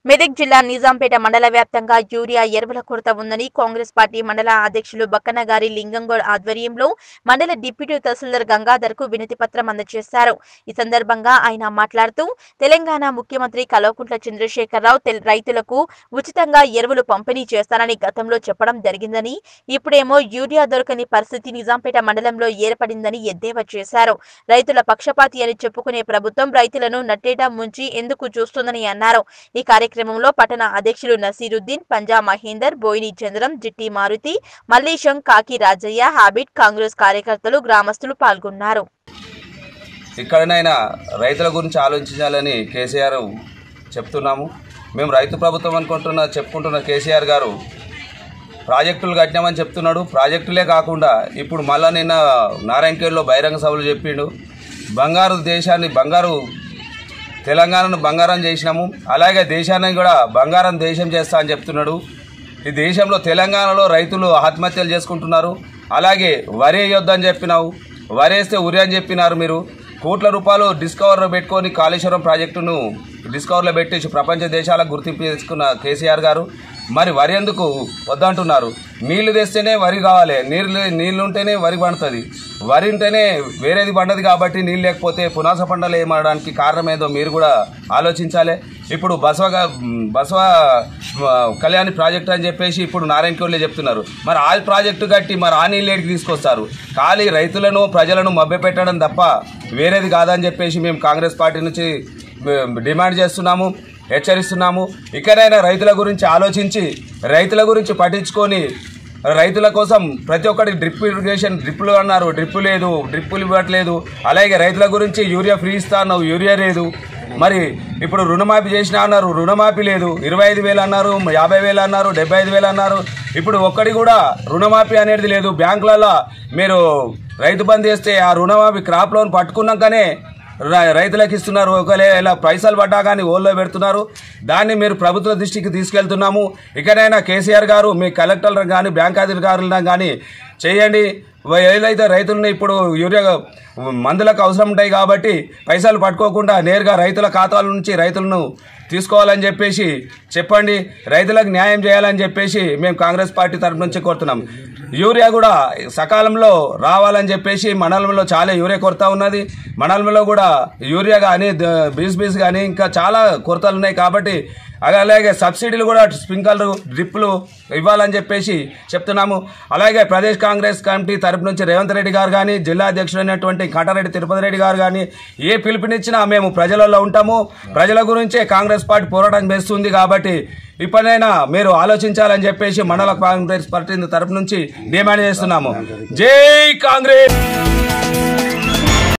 మెదక్ జిల్లా నిజాంపేట మండల వ్యాప్తంగా యూరియా ఎరువుల కొరత ఉందని కాంగ్రెస్ పార్టీ మండల అధ్యక్షులు బక్కనగారి లింగంగౌడ్ ఆధ్వర్యంలో మండల డిప్యూటీ తహసీల్దార్ గంగాధర్ కు వినతి పత్రం అందజేశారు ఈ సందర్భంగా ఆయన మాట్లాడుతూ తెలంగాణ ముఖ్యమంత్రి కల్వకుంట్ల చంద్రశేఖరరావు తెల్- రైతులకు ఉచితంగా ఎరువులు పంపిణీ చేస్తానని గతంలో చెప్పడం జరిగిందని ఇప్పుడేమో యూరియా దొరకని పరిస్థితి నిజాంపేట మండలంలో ఏర్పడిందని ఎద్దేవా చేశారు రైతుల పక్షపాతి అని చెప్పుకునే ప్రభుత్వం రైతులను నట్టేటా ముంచి ఎందుకు చూస్తుందని అన్నారు ఈ కార్యక్రమంలో పట్టణ అధ్యక్షులు నసీరుద్దీన్ పంజా మహేందర్ బోయిని చంద్రం జిట్టి మారుతి మల్లేశం కాకి రాజయ్య హాబిట్ కాంగ్రెస్ కార్యకర్తలు గ్రామస్తులు పాల్గొన్నారు ఇక్కడనైనా రైతుల గురించి ఆలోచించాలని కేసీఆర్ చెప్తున్నాము మేము రైతు ప్రభుత్వం అనుకుంటున్న చెప్పుకుంటున్న కేసీఆర్ గారు ప్రాజెక్టులు కట్టినామని చెప్తున్నాడు ప్రాజెక్టులే కాకుండా ఇప్పుడు మళ్ళా నిన్న నారాయణఖేడ్లో బహిరంగ సభలు చెప్పిండు బంగారు దేశాన్ని బంగారు తెలంగాణను బంగారం చేసినాము అలాగే దేశాన్ని కూడా బంగారం దేశం చేస్తా అని చెప్తున్నాడు ఈ దేశంలో తెలంగాణలో రైతులు ఆత్మహత్యలు చేసుకుంటున్నారు అలాగే వరి వేయొద్దని చెప్పినావు వరేస్తే ఉరి అని చెప్పినారు మీరు కోట్ల రూపాయలు డిస్కవర్లో పెట్టుకొని కాళేశ్వరం ప్రాజెక్టును డిస్కవర్లో పెట్టేసి ప్రపంచ దేశాలకు గుర్తింపు చేసుకున్న కేసీఆర్ గారు మరి వరి ఎందుకు వద్దంటున్నారు నీళ్లు తెస్తేనే వరి కావాలి నీళ్ళు నీళ్లు ఉంటేనే వరి పండుతుంది వరి ఉంటేనే వేరేది పండదు కాబట్టి నీళ్ళు లేకపోతే పునాస పంటలు ఏమనడానికి కారణం ఏదో మీరు కూడా ఆలోచించాలి ఇప్పుడు బసవ గా- బసవ ఆ, కళ్యాణి ప్రాజెక్ట్ అని చెప్పేసి ఇప్పుడు నారాయణకోళ్ళే చెప్తున్నారు మరి ఆ ప్రాజెక్టు కట్టి మరి ఆ నీళ్ళు ఏడికి తీసుకొస్తారు ఖాళీ రైతులను ప్రజలను మభ్యపెట్టడం తప్ప వేరేది కాదని చెప్పేసి మేము కాంగ్రెస్ పార్టీ నుంచి మేము డిమాండ్ చేస్తున్నాము హెచ్చరిస్తున్నాము ఇకనైనా రైతుల గురించి ఆలోచించి రైతుల గురించి పట్టించుకొని రైతుల కోసం ప్రతి ఒక్కటి డ్రిప్ ఇరిగేషన్ డ్రిప్పులు అన్నారు డ్రిప్పు లేదు డ్రిప్పులు ఇవ్వట్లేదు అలాగే రైతుల గురించి యూరియా ఫ్రీ ఇస్తా అన్నావు యూరియా లేదు మరి ఇప్పుడు రుణమాఫీ చేసినా అన్నారు రుణమాఫీ లేదు ఇరవై ఐదు వేలు అన్నారు యాభై వేలు అన్నారు డెబ్బై ఐదు వేలు అన్నారు ఇప్పుడు ఒక్కడి కూడా రుణమాఫీ అనేది లేదు బ్యాంకులలో మీరు రైతు బంద్ చేస్తే ఆ రుణమాఫీ క్రాప్ లోన్ పట్టుకున్నాకనే రై- రైతులకు ఇస్తున్నారు ఒకవేళ పైసలు పడ్డా కానీ ఓల్లో పెడుతున్నారు దాన్ని మీరు ప్రభుత్వ దృష్టికి తీసుకెళ్తున్నాము ఇకనైనా కేసీఆర్ గారు మీ కలెక్టర్లు కానీ బ్యాంక్ అధికారులను కానీ చేయండి వ- ఏదైతే రైతులను ఇప్పుడు యూరియా మందులకు అవసరం ఉంటాయి కాబట్టి పైసలు పట్టుకోకుండా నేరుగా రైతుల ఖాతాల నుంచి రైతులను తీసుకోవాలని చెప్పేసి చెప్పండి రైతులకు న్యాయం చేయాలని చెప్పేసి మేము కాంగ్రెస్ పార్టీ తరఫు నుంచి కోరుతున్నాం యూరియా కూడా సకాలంలో రావాలని చెప్పేసి మండలంలో చాలా యూరియా కొరత ఉన్నది మండలంలో కూడా యూరియా కానీ బీస్ బీస్ కానీ ఇంకా చాలా కొరతలు ఉన్నాయి కాబట్టి అలాగే సబ్సిడీలు కూడా స్ప్రింకర్లు డ్రిప్పులు ఇవ్వాలని చెప్పేసి చెప్తున్నాము అలాగే ప్రదేశ్ కాంగ్రెస్ కమిటీ తరపు నుంచి రేవంత్ రెడ్డి గారు కానీ జిల్లా అధ్యక్షుడైనటువంటి కాటారెడ్డి తిరుపతి రెడ్డి గారు కానీ ఏ పిలుపునిచ్చినా మేము ప్రజలలో ఉంటాము ప్రజల గురించే కాంగ్రెస్ పార్టీ పోరాటం చేస్తుంది కాబట్టి ఇప్పటినైనా మీరు ఆలోచించాలని చెప్పేసి మండల కాంగ్రెస్ పార్టీ తరపు నుంచి డిమాండ్ చేస్తున్నాము జై కాంగ్రెస్